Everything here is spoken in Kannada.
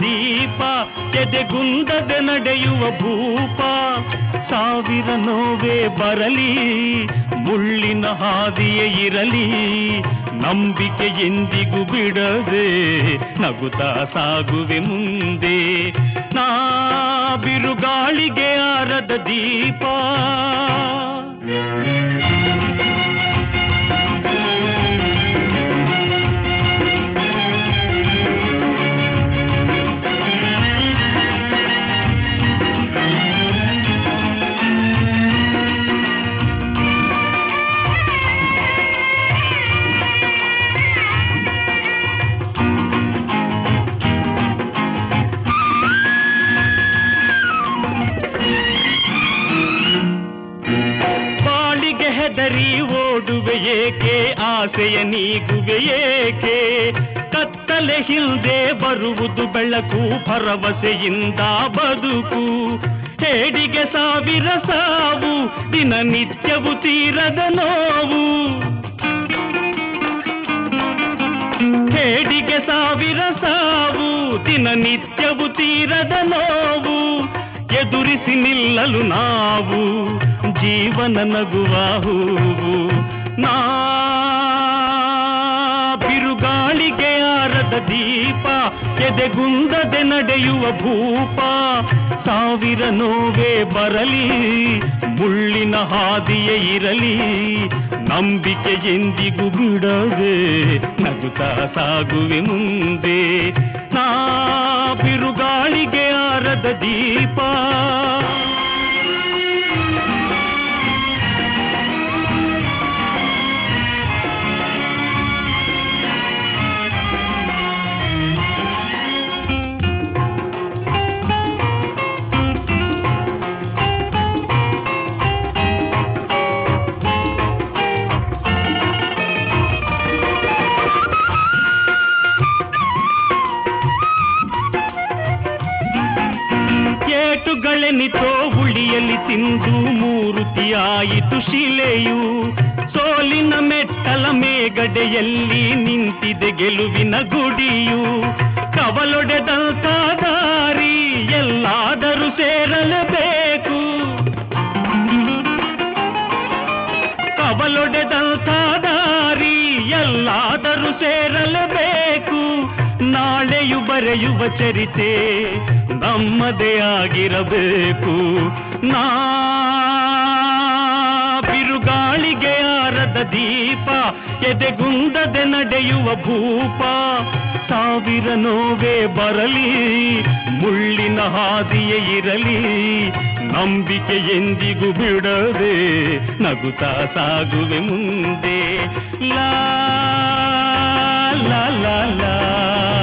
ದೀಪ ಎದೆಗುಂದದೆ ನಡೆಯುವ ಭೂಪ ಸಾವಿರ ನೋವೇ ಬರಲಿ ಮುಳ್ಳಿನ ಹಾದಿಯೇ ಇರಲಿ ನಂಬಿಕೆ ಎಂದಿಗೂ ಬಿಡದೆ ನಗುತ್ತಾ ಸಾಗುವೆ ಮುಂದೆ ನಾ ಬಿರುಗಾಳಿಗೆ ಆರದ ದೀಪ ಬಾಳಿಗೆ ಹೆದರಿ ಓಡುವೆ ಏಕೆ ಆಸೆಯ ನೀಗುವೆ ಏಕೆ ಕತ್ತಲೆ ಹಿಂದೆ ಬರುವುದು ಬೆಳಕು ಭರವಸೆಯಿಂದ ಬದುಕು ಹೇಡಿಗೆ ಸಾವಿರ ಸಾವು ದಿನನಿತ್ಯವು ತೀರದ ನೋವು ಹೇಡಿಗೆ ಸಾವಿರ ಸಾವು ದಿನನಿತ್ಯವು ತೀರದ ನೋವು ಎದುರಿಸಿ ನಿಲ್ಲಲು ನಾವು ಜೀವನ ನಗುವ ಹೂವು ನಾ ಬಿರುಗಾಳಿಗೆ ಆರದ ದೀಪ ಎದೆಗುಂದದೆ ನಡೆಯುವ ಭೂಪ ಸಾವಿರ ನೋವೇ ಬರಲಿ ಮುಳ್ಳಿನ ಹಾದಿಯೇ ಇರಲಿ ನಂಬಿಕೆ ಎಂದಿಗೂ ಬಿಡದೆ ನಗುತ್ತಾ ಸಾಗುವೆ ಮುಂದೆ ನಾ ಬಿರುಗಾಳಿಗೆ ಆರದ ದೀಪ ಏಟುಗಳೆನಿತೋ ಉಳಿಯಲಿ ತಿಂದು ಮೂರುತಿಯಾಯಿತು ಶಿಲೆಯು ಸೋಲಿನ ಮೆಟ್ಟಲ ಮೇಗಡೆಯಲ್ಲಿ ನಿಂತಿದೆ ಗೆಲುವಿನ ಗುಡಿಯು ಕವಲೊಡೆದಂತ ದಾರಿ ಎಲ್ಲಾದರೂ ಸೇರಲೇಬೇಕು ಕವಲೊಡೆದಂತ ದಾರಿ ಎಲ್ಲಾದರೂ ಸೇರಲೇಬೇಕು ನಾಳೆಯು ಬರೆಯುವ ಚರಿತೆ ನಮ್ಮದೇ ಆಗಿರಬೇಕು ನಾ ಬಿರುಗಾಳಿಗೆ ಆರದ ದೀಪ ಎದೆಗುಂದದೆ ನಡೆಯುವ ಭೂಪ ಸಾವಿರ ನೋವೇ ಬರಲಿ ಮುಳ್ಳಿನ ಹಾದಿಯೇ ಇರಲಿ ನಂಬಿಕೆ ಎಂದಿಗೂ ಬಿಡದೆ ನಗುತ್ತಾ ಸಾಗುವೆ ಮುಂದೆ ಲಾ ಲಾ ಲಾ ಲಾ